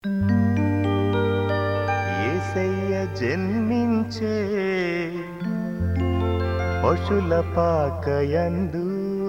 ఏసయ్య జన్మించే పశుల పాకయందు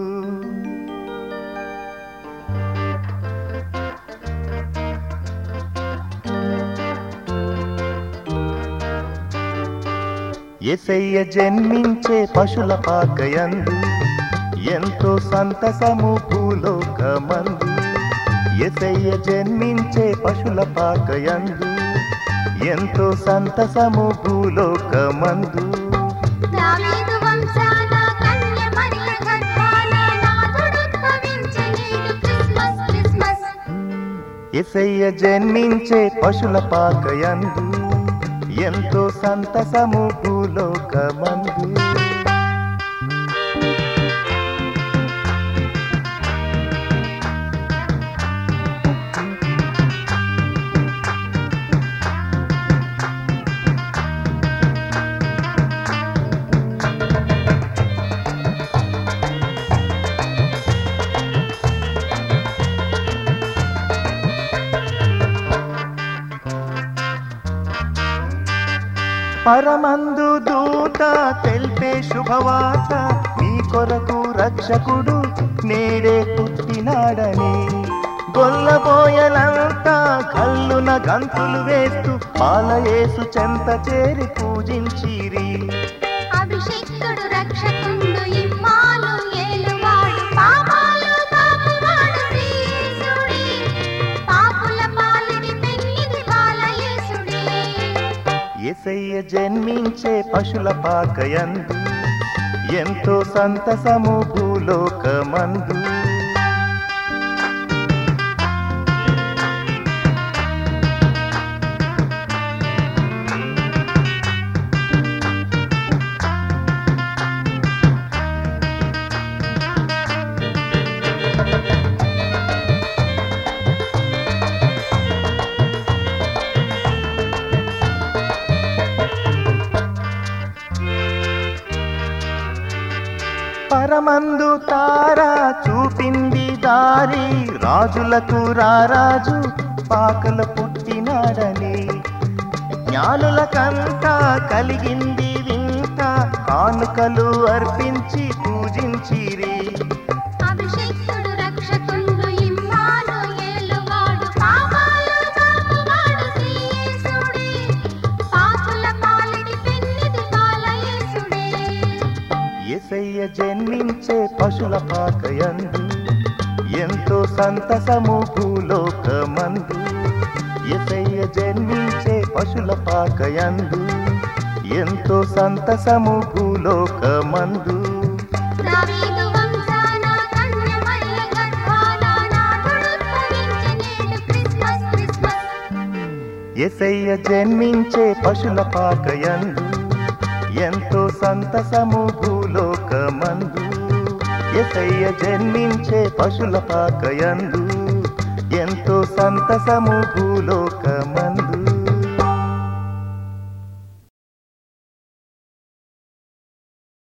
ఎసయ్య జన్మించే పశుల పాకయందు ఎంతో సంతసము భూలోకమందు ఎసయ్య జన్మించే పశుల పాకయందు ఎంతో సంతసము భూలోకమందు దావీదు వంశాన కన్య మరియ గర్భాన నాథుడుద్భవించె నేడు క్రిస్మస్ క్రిస్మస్ ఎసయ్య జన్మించే పశుల పాకయందు ఎంతో సంతసము భూలోకమందు పరమందు దూత తెల్పే శుభవార్త మీ కొరకు రక్షకుడు నేడే పుట్టినాడని గొల్లబోయలంతా కల్లున గంతులు వేస్తూ పాలయేసు చెంత చేరి పూజించిరి అభిషేకుడు రక్షకుండు ఇమ్మాను ఏలువాడు పాపాలు పాపువాడు శ్రీయేసుడే పాపుల పాలిడి పెన్నిది బాలయేసుడే ఎసయ్య జన్మించే పశుల పాకయందు ఎంతో సంతసము భూలోకమందు పరమందు తారా చూపింది దారి రాజులకు రారాజు పాకల పుట్టినాడని జ్ఞానులకంతా కలిగింది వింత కానుకలు అర్పించి పూజించిరి అభిషేకుడు రక్షకుండు ఇమ్మాను ఏలువాడు పాపాలు పాపువాడు శ్రీయేసుడే పాపుల పాలిడి పెన్నిది బాలయేసుడే ఎసయ్య జన్మించే పశుల పాకయందు ఎంతో సంతసము భూలోకమందు ఎసయ్య జన్మించే పశుల పాకయందు ఎంతో సంతసము భూలోకమందు దావీదు వంశాన కన్య మరియ గర్భాన నాథుడుద్భవించె నేడు క్రిస్మస్ క్రిస్మస్ ఎసయ్య జన్మించే పశుల పాకయందు ఎంతో సంతసము భూలోకమందు ఎసయ్య జన్మించే పశుల పాకయందు ఎంతో సంతసము భూలోకమందు